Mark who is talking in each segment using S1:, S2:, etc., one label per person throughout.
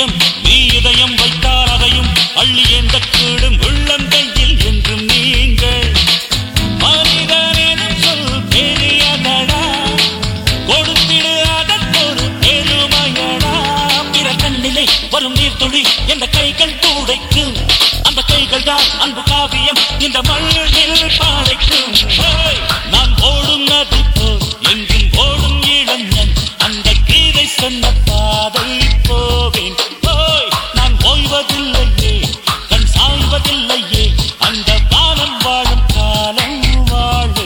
S1: இதயம் நீ இதயம் வைத்தால் அதையும் அள்ளி எந்த கூடும் உள்ளங்கையில் என்றும் நீங்கள் மனிதனெனும் சொல் பெரியதடா கொடுத்திடு அதற்கொரு பெருமையடா பிற கண்ணிலே வரும் நீர்த்துளி என்ற கைகள் துடைக்கும் அந்த கைகள் தான் அன்பு காவியம் இந்த மண்ணில் பாடைக்கும் ஹேய்! நான் ஓடும் நதி போல் எங்கும் ஓடும் இளைஞன் அந்த கீதை சொன்ன பாதை போவேன் ஹேய்! நான் ஓய்வதில்லையே கண் சாய்வதில்லையே அந்த வானம் வாழும் காலம் வாழே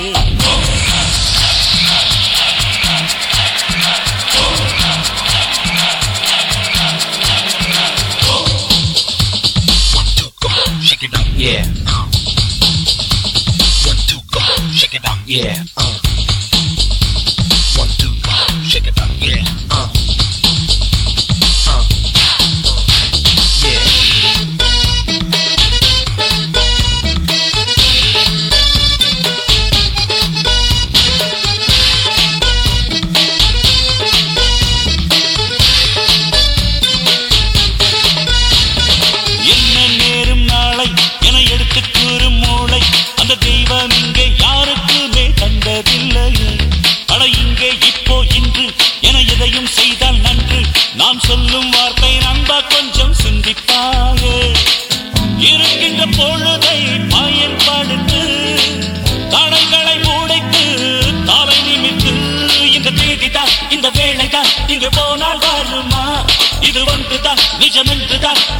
S2: One, two, come on, shake it up, yeah. Uh. One, two, come on, shake it up, yeah. Uh. One, two, come on, shake it up, yeah. Uh. Uh. Yeah.
S1: என்ன நேரும் நாளை என எடுத்து கூறும் மூளை அந்த தெய்வம் இங்கே யாருக்குமே கண்டதில்லையே அட இங்கே இப்போ இன்று என எதையும் செய்தால் நன்று நாம் சொல்லும் வார்த்தை நண்பா கொஞ்சம் சிந்திப்பாயே இருக்கின்ற பொழுதை பயன்படுத்து தடைகளை உடைத்து தலை நிமித்து இந்த தேதிதான் இந்த வேலைதான் இங்கு போனால் வருமா இது ஒன்றுதான் நிஜம் என்றுதான்